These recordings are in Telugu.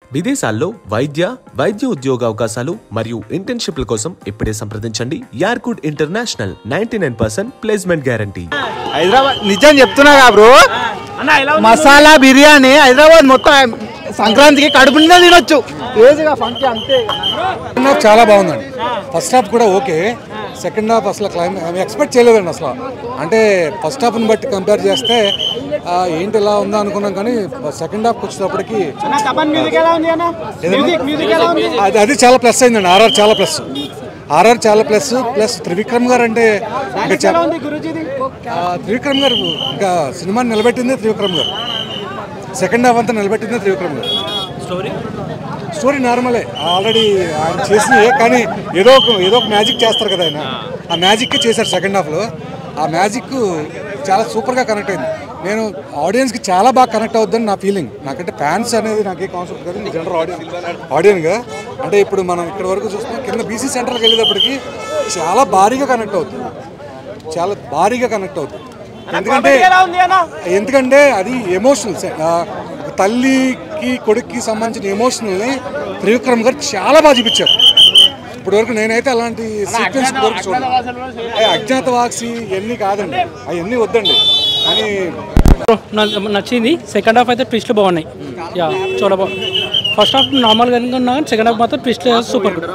విదేశాల్లో వైద్య వైద్య ఉద్యోగ అవకాశాలు మరియు ఇంటర్న్షిప్ల కోసం ఇప్పుడే సంప్రదించండి యార్కుడ్ international ninety nine percent placement guarantee Hyderabad నిజం చెప్తున్నా బ్రో మసాలా బిర్యానీ హైదరాబాద్ మొత్తం సంక్రాంతికి కడుపు నిండా తినొచ్చు ఏజ్గా ఫంక్కి అంతే సెకండ్ హాఫ్ చాలా బాగుందండి ఫస్ట్ హాఫ్ కూడా ఓకే సెకండ్ హాఫ్ అసలు క్లైమా ఎక్స్పెక్ట్ చేయలేదండి అసలు అంటే ఫస్ట్ హాఫ్ని బట్టి కంపేర్ చేస్తే ఆ, ఏంటి ఇలా ఉందా అనుకున్నాం కానీ సెకండ్ హాఫ్కి వచ్చేటప్పటికి మ్యూజిక్ ఎలా ఉంది అన్న మ్యూజిక్ మ్యూజిక్ ఎలా ఉంది అది అది చాలా ప్లస్ అయిందండి ఆర్ఆర్ చాలా ప్లస్ ఆర్ఆర్ చాలా ప్లస్ ప్లస్ త్రివిక్రమ్ గారు అంటే ఇంకా ఎలా చా- ఉంది గురుజీది ఆ, త్రివిక్రమ్ గారు ఇంకా సినిమాని నిలబెట్టిందే త్రివిక్రమ్ గారు సెకండ్ హాఫ్ అంతా నిలబెట్టిందే త్రివిక్రమ్ గారు స్టోరీ స్టోరీ నార్మలే ఆల్రెడీ ఆయన చేసినవి కానీ ఏదో ఒక ఏదో ఒక మ్యాజిక్ చేస్తారు కదా ఆయన ఆ మ్యాజిక్ చేశారు సెకండ్ హాఫ్లో ఆ మ్యాజిక్ చాలా సూపర్గా కనెక్ట్ అయింది నేను ఆడియన్స్కి చాలా బాగా కనెక్ట్ అవుద్దని నా ఫీలింగ్ నాకంటే ఫ్యాన్స్ అనేది నాకే కాన్సెప్ట్ కదా నేను జనరల్ ఆడియన్ ఆడియన్గా అంటే ఇప్పుడు మనం ఇక్కడ వరకు చూస్తున్నాం కింద బీసీ సెంటర్కి వెళ్ళేటప్పటికి చాలా భారీగా కనెక్ట్ అవుతుంది చాలా భారీగా కనెక్ట్ అవుతుంది ఎందుకంటే ఎలా ఉంది అన్న ఎందుకంటే అది ఎమోషనల్స్ తల్లికి కొడుక్కి సంబంధించిన ఎమోషనల్ని త్రివిక్రమ్ గారు చాలా బాగా చూపించారు ఇప్పటి వరకు నేనైతే అలాంటి సీక్వెన్స్ వరకు చూడలేదు ఏ, అజ్ఞాతవాసి ఇవన్నీ కాదండి అవన్నీ వద్దండి కానీ నాకు నచ్చింది సెకండ్ హాఫ్ అయితే ట్విస్ట్లు బాగున్నాయి యా చాలా బాగుంది ఫస్ట్ హాఫ్ నార్మల్గా ఉన్నా కానీ సెకండ్ హాఫ్ మాత్రం twist super good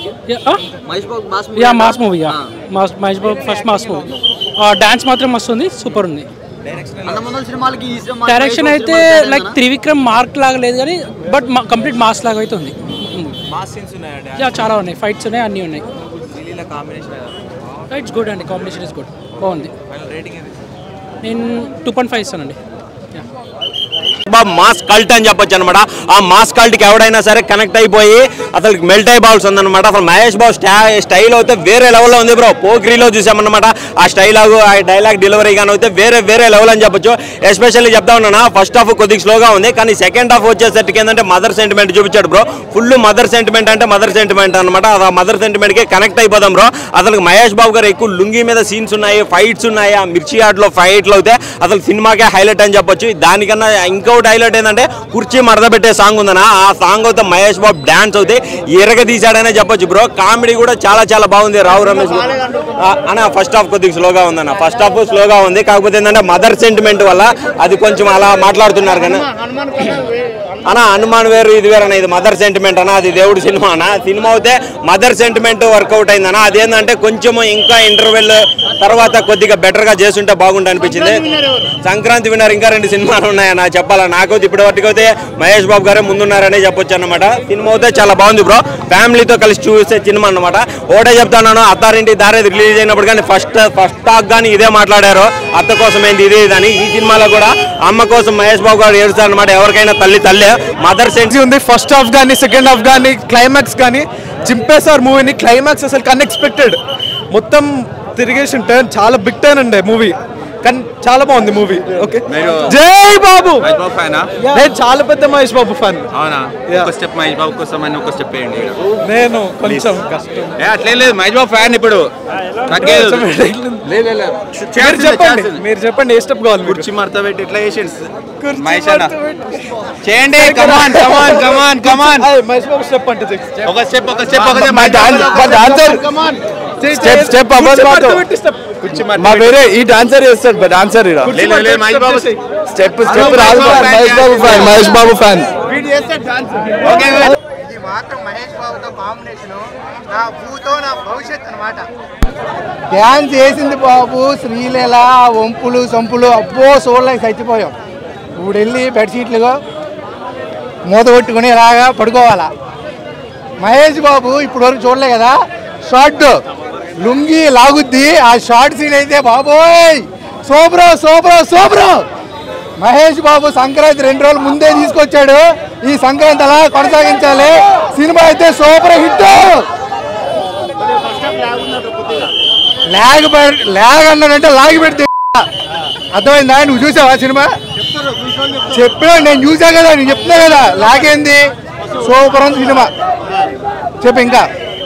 yeah mass movie yeah mass Mahesh Babu first mass movie dance మాత్రం మస్తు ఉంది సూపర్ ఉంది డైరెక్షన్ అయితే లైక్ త్రివిక్రమ్ మార్క్ లాగా లేదు కానీ బట్ కంప్లీట్ మాస్ లాగా అయితే ఉంది యా చాలా ఉన్నాయి ఫైట్స్ ఉన్నాయి అన్నీ ఉన్నాయి ఇట్స్ గుడ్ అండి కాంబినేషన్ ఇస్ గుడ్ బాగుంది నేను టూ పాయింట్ ఫైవ్ ఇస్తానండి యా బాబు మాస్ కల్ట్ అని చెప్పొచ్చు అనమాట ఆ మాస్ కల్ట్కి ఎవడైనా సరే కనెక్ట్ అయిపోయి అసలు మెల్ట్ అయిపోవాల్సి ఉందన్నమాట అసలు మహేష్ బాబు స్టా స్టైల్ అయితే వేరే లెవెల్లో ఉంది బ్రో పోక్రీలో చూసామన్నమాట ఆ స్టైలాగు ఆ డైలాగ్ డెలివరీ కానీ అయితే వేరే వేరే లెవెల్ అని చెప్పొచ్చు ఎస్పెషల్లీ చెప్తా ఉన్నాను ఫస్ట్ హాఫ్ కొద్దిగా స్లోగా ఉంది కానీ సెకండ్ హాఫ్ వచ్చేసరికి ఏంటంటే మదర్ సెంటిమెంట్ చూపించాడు బ్రో ఫుల్ మదర్ సెంటిమెంట్ అంటే మదర్ సెంటిమెంట్ అనమాట ఆ మదర్ సెంటిమెంట్కి కనెక్ట్ అయిపోదాం బ్రో అసలు మహేష్ బాబు గారు ఎక్కువ లుంగి మీద సీన్స్ ఉన్నాయి ఫైట్స్ ఉన్నాయి ఆ మిర్చి ఆటలో ఫైట్లు అయితే అసలు సినిమాకే హైలైట్ అని చెప్పొచ్చు దానికన్నా ఇంకొకటి హైలైట్ ఏంటంటే కుర్చీ మడత పెట్టే సాంగ్ ఉందన్న ఆ సాంగ్ అయితే మహేష్ బాబు డాన్స్ అయితే ఎరగ తీశాడనే చెప్పొచ్చు బ్రో కామెడీ కూడా చాలా చాలా బాగుంది రావు రమేష్ ఆ, అన్న ఫస్ట్ హాఫ్ కొద్దిగా స్లోగా ఉందన్న ఫస్ట్ హాఫ్ స్లోగా ఉంది కాకపోతే ఏంటంటే మదర్ సెంటిమెంట్ వల్ల అది కొంచెం అలా మాట్లాడుతున్నారు కానీ అన్న హనుమాన్ వేరు ఇది వేరు అన్న ఇది మదర్ సెంటిమెంట్ అన్న అది దేవుడి సినిమా అన్న సినిమా అయితే మదర్ సెంటిమెంట్ వర్కౌట్ అయిందన్న అదేంటంటే కొంచెం ఇంకా ఇంటర్వెల్ తర్వాత కొద్దిగా బెటర్ గా చేస్తుంటే బాగుంటుంది అనిపించింది సంక్రాంతి విన్నర్ ఇంకా రెండు సినిమాలు ఉన్నాయన్న చెప్పాలా నాకైతే ఇప్పటి వరకు అయితే మహేష్ బాబు గారే ముందున్నారనే చెప్పొచ్చు అన్నమాట సినిమా అయితే చాలా బాగుంది బ్రో ఫ్యామిలీతో కలిసి చూసే సినిమా అన్నమాట ఒకటే చెప్తాను అత్తారింటి దారే రిలీజ్ అయినప్పుడు కానీ ఫస్ట్ ఫస్ట్ టాక్ కానీ ఇదే మాట్లాడారు అత్త కోసం ఏంది ఇదే ఇదని ఈ సినిమాలో కూడా అమ్మ కోసం మహేష్ బాబు గారు ఏడుస్తారు అనమాట ఎవరికైనా తల్లి తల్లే మదర్ సెన్స్ ఉంది ఫస్ట్ హాఫ్ కానీ సెకండ్ హాఫ్ కానీ క్లైమాక్స్ కానీ చింపేశారు మూవీని క్లైమాక్స్ అసలు అన్ఎక్స్పెక్టెడ్ మొత్తం తిరిగేసి టర్న్ చాలా బిగ్ టర్న్ ఉండే మూవీ కానీ చాలా బాగుంది మూవీ ఓకే జై బాబు నేను చాలా పెద్ద మహేష్ బాబు ఫ్యాన్ అవునా Yeah. ఒక స్టెప్ మహేష్ బాబు కోసం అని ఒక స్టెప్ వేయండి ఈడ. నేను కొంచెం కష్టం ఏ అట్లేం లేదు మహేష్ బాబు ఫ్యాన్ ఇప్పుడు తగ్గేది లే, లే, లే. మీరు చేయాల్సిందే, చెప్పండి చేయాల్సిందే. మీరు చెప్పండి ఏ స్టెప్ కావాలి మీకు? కుర్చీ మడత పెట్టి ఎట్లా చేసేయండి కుర్చీ మహేష్ అన్న మడత పెట్టి. చేయండి కమాన్ కమాన్ కమాన్ కమాన్ అయ్, మహేష్ బాబు స్టెప్ అంటే చెప్పు. ఒక స్టెప్ ఒక స్టెప్ ఒక స్టెప్ మా డాన్- మా డాన్సర్ స్టెప్ స్టెప్ అవ్వదు కుర్చీ మాతో. మడత పెట్టి step. కుర్చీ మడత మా వేరే ఈ డాన్సర్ చేస్తాడు డాన్సర్ ఈడ లే, లే, లే, మహేష్ బాబు స్టెప్ స్టెప్ రాదు Mahesh Babu fan Mahesh Babu fan okay ఇది మాత్రం మహేష్ బాబుతో కాంబినేషన్ నా భూతో నా భవిష్యత్ అన్నమాట డ్యాన్స్ చేసింది బాబు శ్రీలీల వంపులు సంపులు అబ్బో చూడలేక చచ్చిపోయాం ఇప్పుడు వెళ్ళి బెడ్షీట్లుగా మూత కొట్టుకుని ఇలాగా పడుకోవాలా మహేష్ బాబు ఇప్పుడు వరకు చూడలే కదా షార్ట్ లుంగి లాగుద్ది ఆ షార్ట్ సీన్ అయితే బాబోయ్ super super super Mahesh Babu Sankranti రెండు రోజులు ముందే తీసుకొచ్చాడు ఈ సంక్రాంతి అలా కొనసాగించాలి సినిమా అయితే సూపర్ హిట్ లాగ్ పెడ- లాగ్ అన్నాడంటే లాగి పెడితే అర్థమైందా నువ్వు చూసావా సినిమా చెప్పినా నేను చూసా కదా నేను చెప్తున్నా కదా లాగేంది సూపర్ ఉంది సినిమా చెప్పు ఇంకా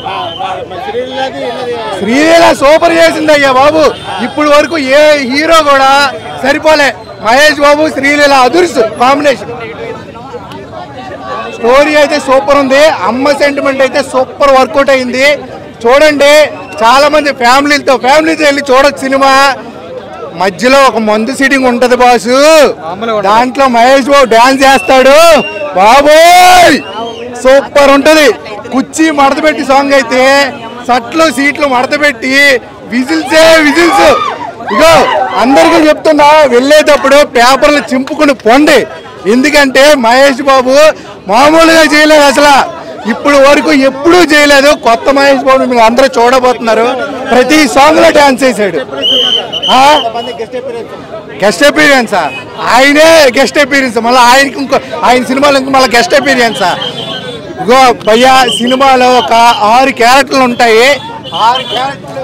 శ్రీలీల సూపర్ చేసింది అయ్యా బాబు ఇప్పుడు వరకు ఏ హీరో కూడా సరిపోలే మహేష్ బాబు శ్రీలీల అదుర్సు కాంబినేషన్ స్టోరీ అయితే సూపర్ ఉంది అమ్మ సెంటిమెంట్ అయితే సూపర్ వర్కౌట్ అయింది చూడండి చాలా మంది ఫ్యామిలీలతో ఫ్యామిలీతో వెళ్ళి చూడొచ్చు సినిమా మధ్యలో ఒక మందు సీటింగ్ ఉంటది బాసు దాంట్లో మహేష్ బాబు డాన్స్ చేస్తాడు బాబోయ్ సూపర్ ఉంటది కుర్చీ మడత పెట్టి సాంగ్ అయితే సట్లు సీట్లు మడత పెట్టి విజిల్సే విజిల్స్ ఇగో అందరికీ చెప్తున్నా వెళ్ళేటప్పుడు పేపర్లు చింపుకుని పొండి ఎందుకంటే మహేష్ బాబు మామూలుగా చేయలేదు అసలు ఇప్పుడు వరకు ఎప్పుడూ చేయలేదు కొత్త మహేష్ బాబు మీరు అందరూ చూడబోతున్నారు ప్రతి సాంగ్ లో డాన్స్ చేశాడు గెస్ట్ అపీరియన్సా ఆయనే గెస్ట్ అపీరియన్స్ మళ్ళీ ఆయనకి ఇంకో ఆయన సినిమాలో ఇంకో మళ్ళీ గెస్ట్ అపీరియన్సా ఇగో భయ్యా సినిమాలో ఒక ఆరు క్యారెక్టర్లు ఉంటాయి ఆరు క్యారెక్టర్లు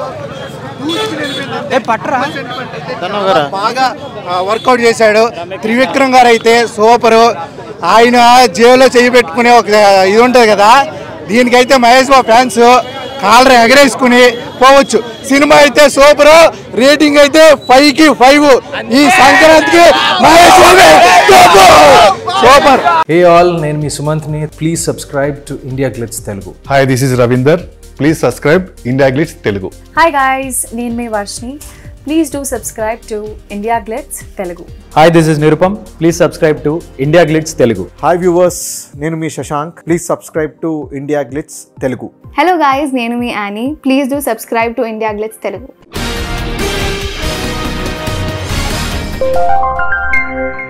బాగా వర్కౌట్ చేశాడు త్రివిక్రమ్ గారు అయితే సూపర్ ఆయన జేబులో చేయి పెట్టుకునే ఒక ఇది ఉంటుంది కదా దీనికైతే మహేష్ బాబు ఫ్యాన్స్ కాలర్ ఎగరేసుకుని పోవచ్చు సినిమా అయితే సూపర్ రేటింగ్ అయితే ఫైవ్ కి ఫైవ్ ఈ సంక్రాంతికి Mahesh Babu super hey all నేను మీ సుమంత్ని please subscribe to IndiaGlitz Telugu hi this is Ravinder please subscribe IndiaGlitz Telugu hi guys నేను మీ Varshini please do subscribe to IndiaGlitz Telugu hi this is Nirupam please subscribe to IndiaGlitz Telugu hi viewers నేను మీ Shashank please subscribe to IndiaGlitz Telugu hello guys నేను మీ Annie please do subscribe to IndiaGlitz Telugu